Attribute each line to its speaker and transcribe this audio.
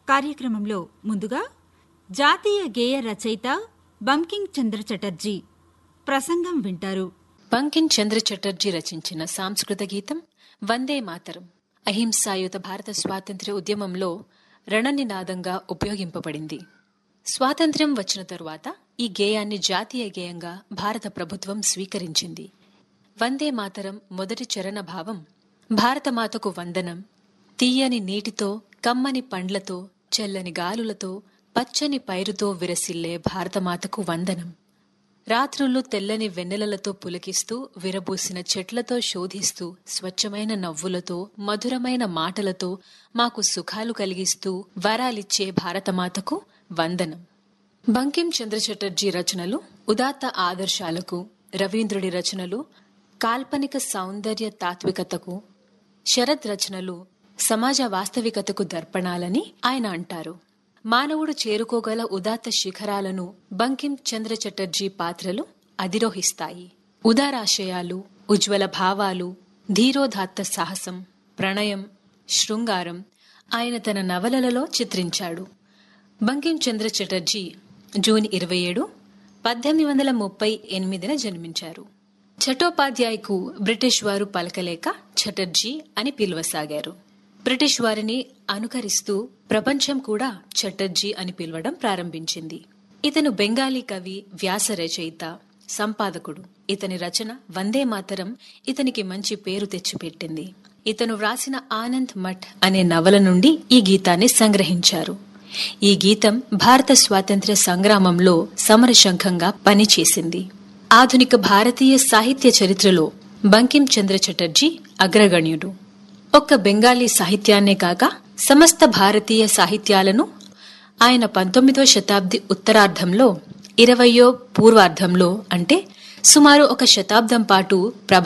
Speaker 1: కార్యక్రమంలో ముందుగా జాతీయ గేయ రచయిత బంకింగ్ చంద్ర చటర్జీ ప్రసంగం వింటారు
Speaker 2: బంకిం చంద్ర చటర్జీ రచించిన సాంస్కృత గీతం వందే మాతరం అహింసాయుత భారత స్వాతంత్ర్య ఉద్యమంలో రణనినాదంగా ఉపయోగింపబడింది స్వాతంత్ర్యం వచ్చిన తరువాత ఈ గేయాన్ని జాతీయ గేయంగా భారత ప్రభుత్వం స్వీకరించింది వందే మాతరం మొదటి చరణ భావం భారతమాతకు వందనం తీయని నీటితో కమ్మని పండ్లతో చల్లని గాలులతో పచ్చని పైరుతో విరసిల్లే భారతమాతకు వందనం రాత్రులు తెల్లని వెన్నెలలతో పులకిస్తూ విరబూసిన చెట్లతో శోధిస్తూ స్వచ్ఛమైన నవ్వులతో మధురమైన మాటలతో మాకు సుఖాలు కలిగిస్తూ వరాలిచ్చే భారతమాతకు వందనం బంకిం చంద్ర చటర్జీ రచనలు ఉదాత్త ఆదర్శాలకు రవీంద్రుడి రచనలు కాల్పనిక సౌందర్య తాత్వికతకు శరత్ రచనలు సమాజ వాస్తవికతకు దర్పణాలని ఆయన అంటారు మానవుడు చేరుకోగల ఉదాత్త శిఖరాలను బంకిం చంద్ర చటర్జీ పాత్రలు అధిరోహిస్తాయి ఉదారాశయాలు ఉజ్వల భావాలు ధీరోదాత్త సాహసం ప్రణయం శృంగారం ఆయన తన నవలలలో చిత్రించాడు బంకిం చంద్ర చటర్జీ జూన్ ఇరవై ఏడు పద్దెనిమిది వందల ముప్పై ఎనిమిదిన జన్మించారు చటోపాధ్యాయకు బ్రిటిష్ వారు పలకలేక చటర్జీ అని పిలువసాగారు బ్రిటిష్ వారిని అనుకరిస్తూ ప్రపంచం కూడా చటర్జీ అని పిలవడం ప్రారంభించింది ఇతను బెంగాలీ కవి వ్యాస రచయిత సంపాదకుడు ఇతని రచన వందే మాతరం ఇతనికి మంచి పేరు తెచ్చిపెట్టింది ఇతను వ్రాసిన ఆనంద్ మఠ్ అనే నవల నుండి ఈ గీతాన్ని సంగ్రహించారు ఈ గీతం భారత స్వాతంత్ర్య సంగ్రామంలో సమరశంఖంగా పనిచేసింది ఆధునిక భారతీయ సాహిత్య చరిత్రలో బంకిం చంద్ర చటర్జీ అగ్రగణ్యుడు ఒక్క బెంగాలీ సాహిత్యాన్నే కాక సమస్త భారతీయ సాహిత్యాలను ఆయన పంతొమ్మిదో శతాబ్ది ఉత్తరార్ధంలో ఇరవయో పూర్వార్ధంలో అంటే సుమారు ఒక శతాబ్దం పాటు ప్రభావితం